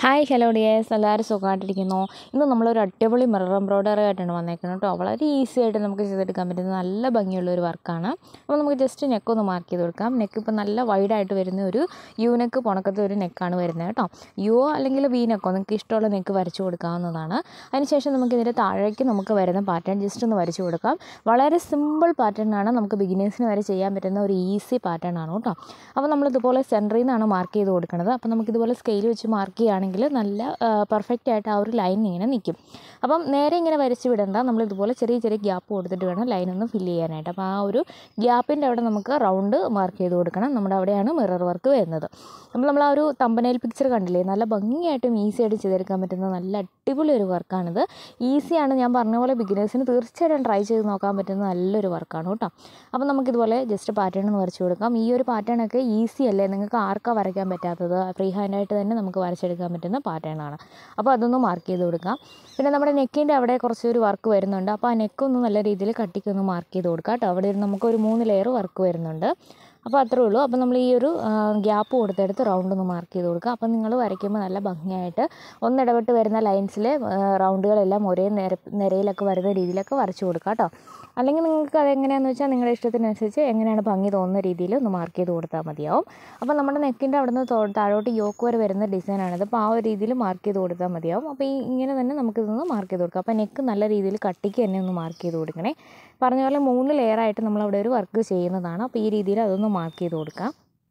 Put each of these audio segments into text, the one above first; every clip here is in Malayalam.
ഹായ് ഹലോ ഡിയേഴ്സ് എല്ലാവരും സുഖമായിട്ടിരിക്കുന്നു ഇന്ന് നമ്മളൊരു അടിപൊളി മിറർ എംബ്രോയ്ഡറി ആയിട്ടാണ് വന്നേക്കുന്നത് കേട്ടോ വളരെ ഈസി ആയിട്ട് നമുക്ക് ചെയ്തെടുക്കാൻ പറ്റുന്ന നല്ല ഭംഗിയുള്ള ഒരു വർക്കാണ് അപ്പോൾ നമുക്ക് ജസ്റ്റ് നെക്ക് ഒന്ന് മാർക്ക് ചെയ്ത് കൊടുക്കാം നെക്ക് ഇപ്പോൾ നല്ല വൈഡായിട്ട് വരുന്ന ഒരു യു നെക്ക് പുണക്കത്തെ ഒരു നെക്കാണ് വരുന്നത് കേട്ടോ യു അല്ലെങ്കിൽ വി നെക്കോ നിങ്ങൾക്ക് ഇഷ്ടമുള്ള നെക്ക് വരച്ചു കൊടുക്കാവുന്നതാണ് അതിനുശേഷം നമുക്ക് ഇതിൻ്റെ താഴേക്ക് നമുക്ക് വരുന്ന പാറ്റേൺ ജസ്റ്റ് ഒന്ന് വരച്ചു കൊടുക്കാം വളരെ സിമ്പിൾ പാറ്റേൺ ആണ് നമുക്ക് ബിഗിനേഴ്സിന് വരെ ചെയ്യാൻ പറ്റുന്ന ഒരു ഈസി പാറ്റേൺ ആണ് കേട്ടോ അപ്പോൾ നമ്മളിതുപോലെ സെൻറ്ററിൽ നിന്നാണ് മാർക്ക് ചെയ്ത് കൊടുക്കുന്നത് അപ്പോൾ നമുക്കിതുപോലെ സ്കെയിൽ വെച്ച് മാർക്ക് ചെയ്യുകയാണെങ്കിൽ നല്ല പെർഫെക്റ്റ് ആയിട്ട് ആ ഒരു ലൈൻ ഇങ്ങനെ നിൽക്കും അപ്പം നേരെ ഇങ്ങനെ വരച്ച് വിടണ്ട നമ്മൾ ഇതുപോലെ ചെറിയ ചെറിയ ഗ്യാപ്പ് കൊടുത്തിട്ട് വേണം ലൈൻ ഒന്ന് ഫില്ല് ചെയ്യാനായിട്ട് അപ്പോൾ ആ ഒരു ഗ്യാപ്പിൻ്റെ അവിടെ നമുക്ക് റൗണ്ട് മാർക്ക് ചെയ്ത് കൊടുക്കണം നമ്മുടെ അവിടെയാണ് മിറർ വർക്ക് വരുന്നത് അപ്പോൾ നമ്മൾ ആ ഒരു തമ്പനയിൽ പിക്ചർ കണ്ടില്ലേ നല്ല ഭംഗിയായിട്ടും ഈസി ആയിട്ട് ചെയ്തെടുക്കാൻ പറ്റുന്ന നല്ല അടിപൊളി ഒരു വർക്കാണിത് ഈസിയാണ് ഞാൻ പറഞ്ഞ പോലെ ബിഗിനേഴ്സിന് തീർച്ചയായിട്ടും ട്രൈ ചെയ്ത് നോക്കാൻ പറ്റുന്ന നല്ലൊരു വർക്കാണ് കേട്ടോ അപ്പോൾ നമുക്കിതുപോലെ ജസ്റ്റ് പാറ്റേൺ ഒന്ന് വരച്ച് കൊടുക്കാം ഈ ഒരു പാറ്റേൺ ഒക്കെ ഈസി അല്ലേ നിങ്ങൾക്ക് ആർക്കാ വരയ്ക്കാൻ പറ്റാത്തത് ഫ്രീ ഹാൻഡായിട്ട് തന്നെ നമുക്ക് വരച്ചെടുക്കാൻ പറ്റുന്ന പാറ്റേൺ ആണ് അപ്പോൾ അതൊന്ന് മാർക്ക് ചെയ്ത് കൊടുക്കാം പിന്നെ നമ്മുടെ നെക്കിൻ്റെ അവിടെ കുറച്ച് ഒരു വർക്ക് വരുന്നുണ്ട് അപ്പോൾ ആ നെക്ക് ഒന്ന് നല്ല രീതിയിൽ കട്ടിക്കൊന്ന് മാർക്ക് ചെയ്ത് കൊടുക്കാം കേട്ടോ അവിടെ ഒരു നമുക്ക് ഒരു മൂന്ന് ലെയർ വർക്ക് വരുന്നുണ്ട് അപ്പോൾ അത്രേ ഉള്ളൂ അപ്പോൾ നമ്മൾ ഈ ഒരു ഗ്യാപ്പ് കൊടുത്തെടുത്ത് റൗണ്ട് ഒന്ന് മാർക്ക് ചെയ്ത് കൊടുക്കുക അപ്പോൾ നിങ്ങൾ വരയ്ക്കുമ്പോൾ നല്ല ഭംഗിയായിട്ട് ഒന്നിടവിട്ട് വരുന്ന ലൈൻസിലെ റൗണ്ടുകളെല്ലാം ഒരേ നിര നിരയിലൊക്കെ വരുന്ന രീതിയിലൊക്കെ വരച്ച് കൊടുക്കുക കേട്ടോ അല്ലെങ്കിൽ നിങ്ങൾക്ക് അതെങ്ങനെയാണെന്ന് വെച്ചാൽ നിങ്ങളുടെ ഇഷ്ടത്തിനനുസരിച്ച് എങ്ങനെയാണ് ഭംഗി തോന്നുന്ന രീതിയിൽ ഒന്ന് മാർക്ക് ചെയ്ത് കൊടുത്താൽ മതിയാവും അപ്പോൾ നമ്മുടെ നെക്കിൻ്റെ അവിടെ നിന്ന് താഴോട്ട് യോക്ക് വരെ വരുന്ന ഡിസൈനാണിത് അപ്പോൾ ആ ഒരു രീതിയിൽ മാർക്ക് ചെയ്ത് കൊടുത്താൽ മതിയാവും അപ്പോൾ ഈ ഇങ്ങനെ തന്നെ നമുക്കിതൊന്ന് മാർക്ക് ചെയ്ത് കൊടുക്കാം അപ്പോൾ നെക്ക് നല്ല രീതിയിൽ കട്ടിക്ക് തന്നെ ഒന്ന് മാർക്ക് ചെയ്ത് കൊടുക്കണേ പറഞ്ഞ പോലെ മൂന്ന് ലെയറായിട്ട് നമ്മളവിടെ ഒരു വർക്ക് ചെയ്യുന്നതാണ് അപ്പോൾ ഈ രീതിയിൽ അതൊന്ന് മാർക്ക് ചെയ്ത് കൊടുക്കാം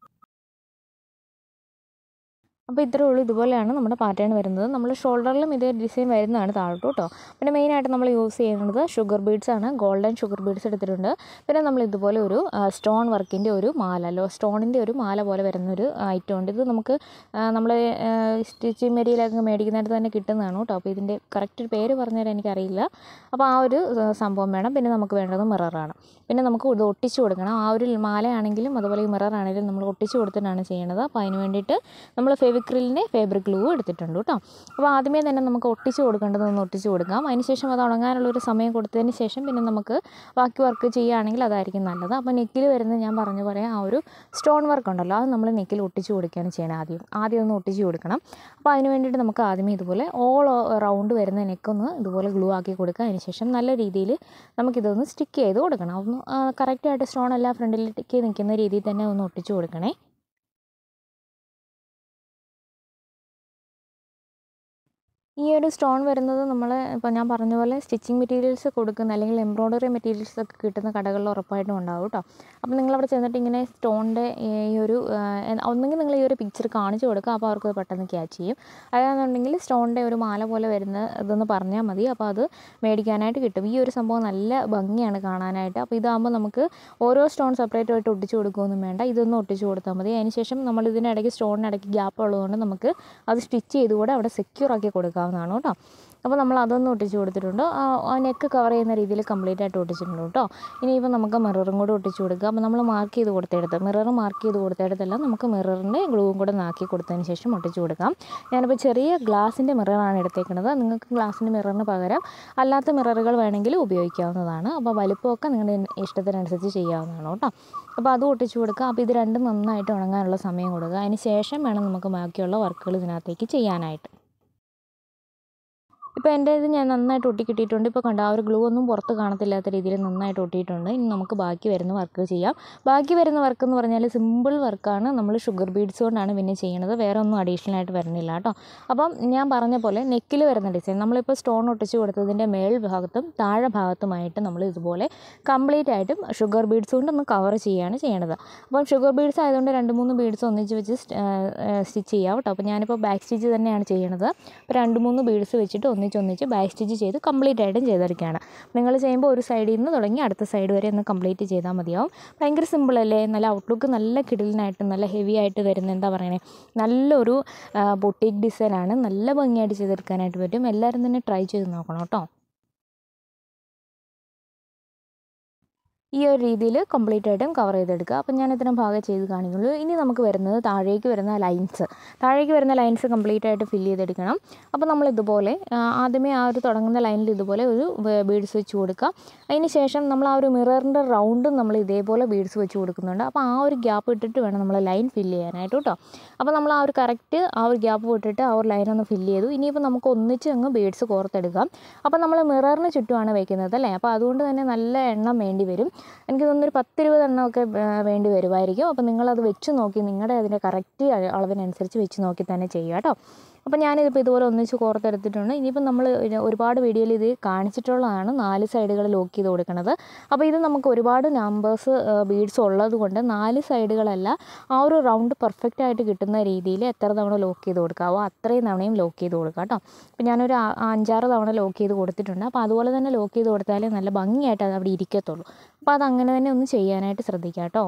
അപ്പോൾ ഇത്രയേ ഉള്ളൂ ഇതുപോലെയാണ് നമ്മുടെ പാറ്റേൺ വരുന്നത് നമ്മൾ ഷോൾഡറിലും ഇതേ ഡിസൈൻ വരുന്നതാണ് താഴോട്ട് കേട്ടോ പിന്നെ മെയിനായിട്ട് നമ്മൾ യൂസ് ചെയ്യുന്നത് ഷുഗർ ബീഡ്സ് ആണ് ഗോൾഡൻ ഷുഗർ ബീഡ്സ് എടുത്തിട്ടുണ്ട് പിന്നെ നമ്മൾ ഇതുപോലെ ഒരു സ്റ്റോൺ വർക്കിൻ്റെ ഒരു മാല ലോ സ്റ്റോണിൻ്റെ ഒരു മാല പോലെ വരുന്നൊരു ഐറ്റം ഉണ്ട് ഇത് നമുക്ക് നമ്മൾ സ്റ്റിച്ചിങ് മെറ്റീരിയലൊക്കെ മേടിക്കുന്നിടത്ത് തന്നെ കിട്ടുന്നതാണ് കേട്ടോ അപ്പോൾ ഇതിൻ്റെ കറക്റ്റ് പേര് പറഞ്ഞുതരാൻ എനിക്കറിയില്ല അപ്പോൾ ആ ഒരു സംഭവം വേണം പിന്നെ നമുക്ക് വേണ്ടത് മിററാണ് പിന്നെ നമുക്ക് ഇത് ഒട്ടിച്ചു കൊടുക്കണം ആ ഒരു മാലയാണെങ്കിലും അതുപോലെ ഈ മിറർ ആണെങ്കിലും നമ്മൾ ഒട്ടിച്ചു കൊടുത്തിട്ടാണ് ചെയ്യണത് അപ്പോൾ അതിന് വേണ്ടിയിട്ട് നമ്മൾ ഫെവിക്രിലിൻ്റെ ഫേബ്രിക് ഗ്ലൂ എടുത്തിട്ടുണ്ട് കേട്ടോ അപ്പോൾ ആദ്യമേ തന്നെ നമുക്ക് ഒട്ടിച്ച് കൊടുക്കേണ്ടതൊന്ന് ഒട്ടിച്ച് കൊടുക്കാം അതിനുശേഷം അത് ഉണങ്ങാനുള്ളൊരു സമയം കൊടുത്തതിന് ശേഷം പിന്നെ നമുക്ക് ബാക്കി വർക്ക് ചെയ്യുകയാണെങ്കിൽ അതായിരിക്കും നല്ലത് അപ്പോൾ നെക്കിൽ വരുന്ന ഞാൻ പറഞ്ഞ പോലെ ആ ഒരു സ്റ്റോൺ വർക്ക് ഉണ്ടല്ലോ അത് നമ്മൾ നെക്കിൽ ഒട്ടിച്ച് കൊടുക്കുകയാണ് ചെയ്യണം ആദ്യം ആദ്യം ഒന്ന് ഒട്ടിച്ച് കൊടുക്കണം അപ്പോൾ അതിന് വേണ്ടിയിട്ട് നമുക്ക് ആദ്യമേ ഇതുപോലെ ഓൾ റൗണ്ട് വരുന്ന നെക്കൊന്ന് ഇതുപോലെ ഗ്ലൂ ആക്കി കൊടുക്കുക അതിനുശേഷം നല്ല രീതിയിൽ നമുക്കിതൊന്ന് സ്റ്റിക്ക് ചെയ്ത് കൊടുക്കണം ഒന്ന് കറക്റ്റായിട്ട് സ്റ്റോൺ എല്ലാം ഫ്രണ്ടിലേക്ക് നിൽക്കുന്ന രീതിയിൽ തന്നെ ഒന്ന് ഒട്ടിച്ച് കൊടുക്കണേ ഈ ഒരു സ്റ്റോൺ വരുന്നത് നമ്മൾ ഇപ്പോൾ ഞാൻ പറഞ്ഞ പോലെ സ്റ്റിച്ചിങ് മെറ്റീരിയൽസ് കൊടുക്കുന്ന അല്ലെങ്കിൽ എംബ്രോയ്ഡറി മെറ്റീരിയൽസ് ഒക്കെ കിട്ടുന്ന കടകളിൽ ഉറപ്പായിട്ടും ഉണ്ടാവും കേട്ടോ അപ്പോൾ നിങ്ങളവിടെ ചെന്നിട്ട് ഇങ്ങനെ സ്റ്റോണിൻ്റെ ഈ ഒരു ഒന്നെങ്കിൽ നിങ്ങൾ ഈ ഒരു പിക്ചർ കാണിച്ചു കൊടുക്കുക അപ്പോൾ അവർക്ക് പെട്ടെന്ന് ക്യാച്ച് ചെയ്യും അല്ലാന്നുണ്ടെങ്കിൽ സ്റ്റോണിൻ്റെ ഒരു മാല പോലെ വരുന്ന ഇതെന്ന് പറഞ്ഞാൽ മതി അപ്പോൾ അത് മേടിക്കാനായിട്ട് കിട്ടും ഈ ഒരു സംഭവം നല്ല ഭംഗിയാണ് കാണാനായിട്ട് അപ്പോൾ ഇതാകുമ്പോൾ നമുക്ക് ഓരോ സ്റ്റോൺ സെപ്പറേറ്റ് ആയിട്ട് ഒട്ടിച്ച് കൊടുക്കുകയൊന്നും വേണ്ട ഇതൊന്നും ഒട്ടിച്ച് കൊടുത്താൽ മതി അതിനുശേഷം നമ്മൾ ഇതിനിടയ്ക്ക് സ്റ്റോണിനിടയ്ക്ക് ഗ്യാപ്പ് ഉള്ളതുകൊണ്ട് നമുക്ക് അത് സ്റ്റിച്ച് ചെയ്ത് കൂടെ അവിടെ സെക്യൂർ ആക്കി കൊടുക്കാം കൊടുക്കാവുന്നതാണ് കേട്ടോ അപ്പോൾ നമ്മൾ അതൊന്നും ഒട്ടിച്ച് കൊടുത്തിട്ടുണ്ട് ആ നെക്ക് കവർ ചെയ്യുന്ന രീതിയിൽ കംപ്ലീറ്റ് ആയിട്ട് ഒട്ടിച്ചിട്ടുണ്ട് കേട്ടോ ഇനിയിപ്പോൾ നമുക്ക് മിററും കൂടെ ഒട്ടിച്ച് കൊടുക്കുക അപ്പോൾ നമ്മൾ മാർക്ക് ചെയ്ത് കൊടുത്തെടുത്ത് മിറർ മാർക്ക് ചെയ്ത് കൊടുത്തെടുത്തെല്ലാം നമുക്ക് മിററിൻ്റെ ഗ്ലൂവും കൂടെ നാക്കി കൊടുത്തതിന് ശേഷം ഒട്ടിച്ച് കൊടുക്കാം ഞാനിപ്പോൾ ചെറിയ ഗ്ലാസിൻ്റെ മിററാണ് എടുത്തേക്കുന്നത് നിങ്ങൾക്ക് ഗ്ലാസിൻ്റെ മിററിന് പകരം അല്ലാത്ത മിററുകൾ വേണമെങ്കിൽ ഉപയോഗിക്കാവുന്നതാണ് അപ്പോൾ വലുപ്പമൊക്കെ നിങ്ങളുടെ ഇഷ്ടത്തിനനുസരിച്ച് ചെയ്യാവുന്നതാണ് കേട്ടോ അപ്പോൾ അത് ഒട്ടിച്ച് കൊടുക്കുക അപ്പോൾ ഇത് രണ്ടും നന്നായിട്ട് ഉണങ്ങാനുള്ള സമയം കൊടുക്കുക അതിന് ശേഷം വേണം നമുക്ക് ബാക്കിയുള്ള വർക്കുകൾ ഇതിനകത്തേക്ക് ചെയ്യാനായിട്ട് ഇപ്പോൾ എൻ്റെ ഇത് ഞാൻ നന്നായിട്ട് ഒട്ടിക്കിട്ടിയിട്ടുണ്ട് ഇപ്പോൾ കണ്ടോ ആ ഒരു ഗ്ലൂ ഒന്നും പുറത്ത് കാണത്തില്ലാത്ത രീതിയിൽ നന്നായിട്ട് ഒട്ടിയിട്ടുണ്ട് ഇനി നമുക്ക് ബാക്കി വരുന്ന വർക്ക് ചെയ്യാം ബാക്കി വരുന്ന വർക്ക് എന്ന് പറഞ്ഞാൽ സിമ്പിൾ വർക്കാണ് നമ്മൾ ഷുഗർ ബീഡ്സ് കൊണ്ടാണ് പിന്നെ ചെയ്യണത് വേറെ ഒന്നും അഡീഷണൽ ആയിട്ട് വരുന്നില്ല കേട്ടോ അപ്പം ഞാൻ പറഞ്ഞ പോലെ നെക്കിൽ വരുന്ന ഡിസൈൻ നമ്മളിപ്പോൾ സ്റ്റോൺ ഒട്ടിച്ച് കൊടുത്തതിൻ്റെ മേൽ ഭാഗത്തും താഴെ ഭാഗത്തുമായിട്ട് നമ്മൾ ഇതുപോലെ കംപ്ലീറ്റ് ആയിട്ടും ഷുഗർ ബീഡ്സ് കൊണ്ട് ഒന്ന് കവർ ചെയ്യുകയാണ് ചെയ്യണത് അപ്പം ഷുഗർ ബീഡ്സ് ആയതുകൊണ്ട് രണ്ട് മൂന്ന് ബീഡ്സ് ഒന്നിച്ച് വെച്ച് സ്റ്റിച്ച് ചെയ്യാം കേട്ടോ അപ്പോൾ ഞാനിപ്പോൾ ബാക്ക് സ്റ്റിച്ച് തന്നെയാണ് ചെയ്യണത് അപ്പോൾ രണ്ട് മൂന്ന് ബീഡ്സ് വെച്ചിട്ട് ഒന്നിച്ച് ഒന്നിച്ച് ബാക്ക് സ്റ്റിച്ച് ചെയ്ത് കംപ്ലീറ്റ് ആയിട്ടും ചെയ്തെടുക്കുകയാണ് നിങ്ങൾ ചെയ്യുമ്പോൾ ഒരു സൈഡിൽ നിന്ന് തുടങ്ങി അടുത്ത സൈഡ് വരെ ഒന്ന് കംപ്ലീറ്റ് ചെയ്താൽ മതിയാവും ഭയങ്കര സിമ്പിളല്ലേ നല്ല ഔട്ട്ലുക്ക് നല്ല കിടിലിനായിട്ട് നല്ല ഹെവി ആയിട്ട് വരുന്ന എന്താ പറയണേ നല്ലൊരു ബൊട്ടീക്ക് ഡിസൈനാണ് നല്ല ഭംഗിയായിട്ട് ചെയ്തെടുക്കാനായിട്ട് പറ്റും എല്ലാവരും തന്നെ ട്രൈ ചെയ്ത് നോക്കണം കേട്ടോ ഈ ഒരു രീതിയിൽ കംപ്ലീറ്റ് ആയിട്ടും കവർ ചെയ്തെടുക്കുക അപ്പം ഞാൻ ഇത്രയും ഭാഗം ചെയ്ത് കാണിക്കുള്ളൂ ഇനി നമുക്ക് വരുന്നത് താഴേക്ക് വരുന്ന ലൈൻസ് താഴേക്ക് വരുന്ന ലൈൻസ് കംപ്ലീറ്റ് ആയിട്ട് ഫില്ല് ചെയ്തെടുക്കണം അപ്പോൾ നമ്മൾ ഇതുപോലെ ആ, ആദ്യമേ ആ ഒരു തുടങ്ങുന്ന ലൈനിൽ ഇതുപോലെ ഒരു ബീഡ്സ് വെച്ച് കൊടുക്കുക അതിന് ശേഷം നമ്മൾ ആ ഒരു മിററിൻ്റെ റൗണ്ടും നമ്മൾ ഇതേപോലെ ബീഡ്സ് വെച്ച് കൊടുക്കുന്നുണ്ട് അപ്പോൾ ആ ഒരു ഗ്യാപ്പ് ഇട്ടിട്ട് വേണം നമ്മൾ ലൈൻ ഫില്ല് ചെയ്യാനായിട്ട് കേട്ടോ അപ്പോൾ നമ്മൾ ആ ഒരു കറക്റ്റ് ആ ഒരു ഗ്യാപ്പ് വിട്ടിട്ട് ആ ഒരു ലൈൻ ഒന്ന് ഫില്ല് ചെയ്തു ഇനിയിപ്പോൾ നമുക്ക് ഒന്നിച്ച് അങ്ങ് ബീഡ്സ് കോർത്തെടുക്കാം അപ്പോൾ നമ്മൾ മിററിന് ചുറ്റുമാണ് വെക്കുന്നത് അല്ലേ അപ്പോൾ അതുകൊണ്ട് തന്നെ നല്ല എണ്ണം വേണ്ടി വരും എനിക്ക് തോന്നുന്നു ഒരു പത്തിരുപത് എണ്ണമൊക്കെ ആ, വേണ്ടി വരുമായിരിക്കും അപ്പോൾ നിങ്ങളത് വെച്ച് നോക്കി നിങ്ങളുടെ അതിൻ്റെ കറക്റ്റ് അളവിനനുസരിച്ച് വെച്ച് നോക്കി തന്നെ ചെയ്യുക കേട്ടോ അപ്പോൾ ഞാനിതിപ്പോൾ ഇതുപോലെ ഒന്നിച്ച് കോർത്തെടുത്തിട്ടുണ്ട് ഇനിയിപ്പോൾ നമ്മൾ ഒരു- ഒരുപാട് വീഡിയോയിൽ ഇത് കാണിച്ചിട്ടുള്ളതാണ് നാല് സൈഡുകൾ ലോക്ക് ചെയ്ത് കൊടുക്കുന്നത് അപ്പോൾ ഇത് നമുക്ക് ഒരുപാട് നമ്പേഴ്സ് ബീഡ്സ് ഉള്ളത് കൊണ്ട് നാല് സൈഡുകളല്ല ആ ഒരു റൗണ്ട് പെർഫെക്റ്റ് ആയിട്ട് കിട്ടുന്ന രീതിയിൽ എത്ര തവണ ലോക്ക് ചെയ്ത് കൊടുക്കാവോ അത്രയും തവണയും ലോക്ക് ചെയ്ത് കൊടുക്കുക കേട്ടോ അപ്പോൾ ഞാനൊരു ആ- അഞ്ചാറ് തവണ ലോക്ക് ചെയ്ത് കൊടുത്തിട്ടുണ്ട് അപ്പോൾ അതുപോലെ തന്നെ ലോക്ക് ചെയ്ത് കൊടുത്താലേ നല്ല ഭംഗിയായിട്ട് അത് അവിടെ ഇരിക്കത്തുള്ളൂ അപ്പോൾ അത് അങ്ങനെ തന്നെ ഒന്ന് ചെയ്യാനായിട്ട് ശ്രദ്ധിക്കുക കേട്ടോ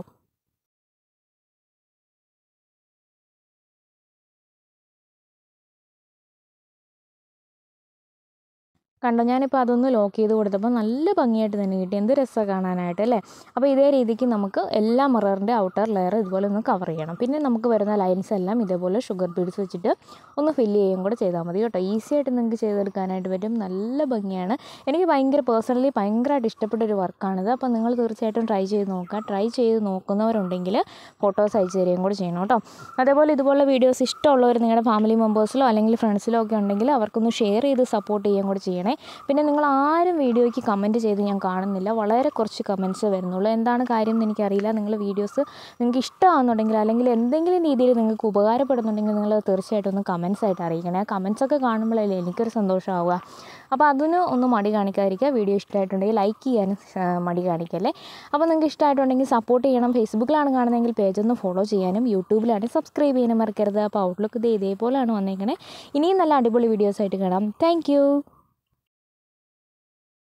കണ്ടോ ഞാനിപ്പോൾ അതൊന്ന് ലോക്ക് ചെയ്ത് കൊടുത്തപ്പോൾ നല്ല ഭംഗിയായിട്ട് തന്നെ കിട്ടി എന്ത് രസമാണ് കാണാനായിട്ട് അല്ലേ അപ്പോൾ ഇതേ രീതിക്ക് നമുക്ക് എല്ലാ മിററിൻ്റെ ഔട്ടർ ലെയർ ഇതുപോലെ ഒന്ന് കവർ ചെയ്യണം പിന്നെ നമുക്ക് വരുന്ന ലൈൻസ് എല്ലാം ഇതേപോലെ ഷുഗർ ബീഡ്സ് വെച്ചിട്ട് ഒന്ന് ഫില്ല് ചെയ്യുകയും കൂടെ ചെയ്താൽ മതി കേട്ടോ ഈസി ആയിട്ട് നിങ്ങൾക്ക് ചെയ്തെടുക്കാനായിട്ട് പറ്റും നല്ല ഭംഗിയാണ് എനിക്ക് ഭയങ്കര പേഴ്സണലി ഭയങ്കരമായിട്ട് ഇഷ്ടപ്പെട്ട ഒരു വർക്കാണിത് അപ്പോൾ നിങ്ങൾ തീർച്ചയായിട്ടും ട്രൈ ചെയ്ത് നോക്കുക ട്രൈ ചെയ്ത് നോക്കുന്നവരുണ്ടെങ്കിൽ ഫോട്ടോസ് അയച്ചു തരികയും കൂടെ ചെയ്യണം കേട്ടോ അതേപോലെ ഇതുപോലെ വീഡിയോസ് ഇഷ്ടമുള്ളവർ നിങ്ങളുടെ ഫാമിലി മെമ്പേഴ്സിലോ അല്ലെങ്കിൽ ഫ്രണ്ട്സിലോ ഒക്കെ ഉണ്ടെങ്കിൽ അവർക്കൊന്ന് ഷെയർ ചെയ്ത് സപ്പോർട്ട് ചെയ്യുകയും കൂടെ ചെയ്യണേ പിന്നെ നിങ്ങൾ ആരും വീഡിയോയ്ക്ക് കമൻറ്റ് ചെയ്ത് ഞാൻ കാണുന്നില്ല വളരെ കുറച്ച് കമൻറ്റ്സ് വരുന്നുള്ളൂ എന്താണ് കാര്യം എന്ന് എനിക്കറിയില്ല നിങ്ങൾ വീഡിയോസ് നിങ്ങൾക്ക് ഇഷ്ടമാകുന്നുണ്ടെങ്കിൽ അല്ലെങ്കിൽ എന്തെങ്കിലും രീതിയിൽ നിങ്ങൾക്ക് ഉപകാരപ്പെടുന്നുണ്ടെങ്കിൽ നിങ്ങൾ തീർച്ചയായിട്ടും ഒന്ന് കമൻസ് ആയിട്ട് അറിയിക്കണേ ആ കമൻസ് ഒക്കെ കാണുമ്പോഴല്ലേ എനിക്കൊരു സന്തോഷമാവുക അപ്പോൾ അതിന് ഒന്ന് മടി കാണിക്കാതിരിക്കുക വീഡിയോ ഇഷ്ടമായിട്ടുണ്ടെങ്കിൽ ലൈക്ക് ചെയ്യാനും ആ, മടി കാണിക്കല്ലേ അപ്പോൾ നിങ്ങൾക്ക് ഇഷ്ടമായിട്ടുണ്ടെങ്കിൽ സപ്പോർട്ട് ചെയ്യണം ഫേസ്ബുക്കിലാണ് കാണുന്നതെങ്കിൽ പേജ് ഒന്ന് ഫോളോ ചെയ്യാനും യൂട്യൂബിലാണെങ്കിൽ സബ്സ്ക്രൈബ് ചെയ്യാനും മറക്കരുത് അപ്പോൾ ഔട്ട്ലുക്ക് ഇത് ഇതേപോലെയാണ് വന്നേക്കണേ ഇനിയും നല്ല അടിപൊളി വീഡിയോസ് ആയിട്ട് കാണാം താങ്ക്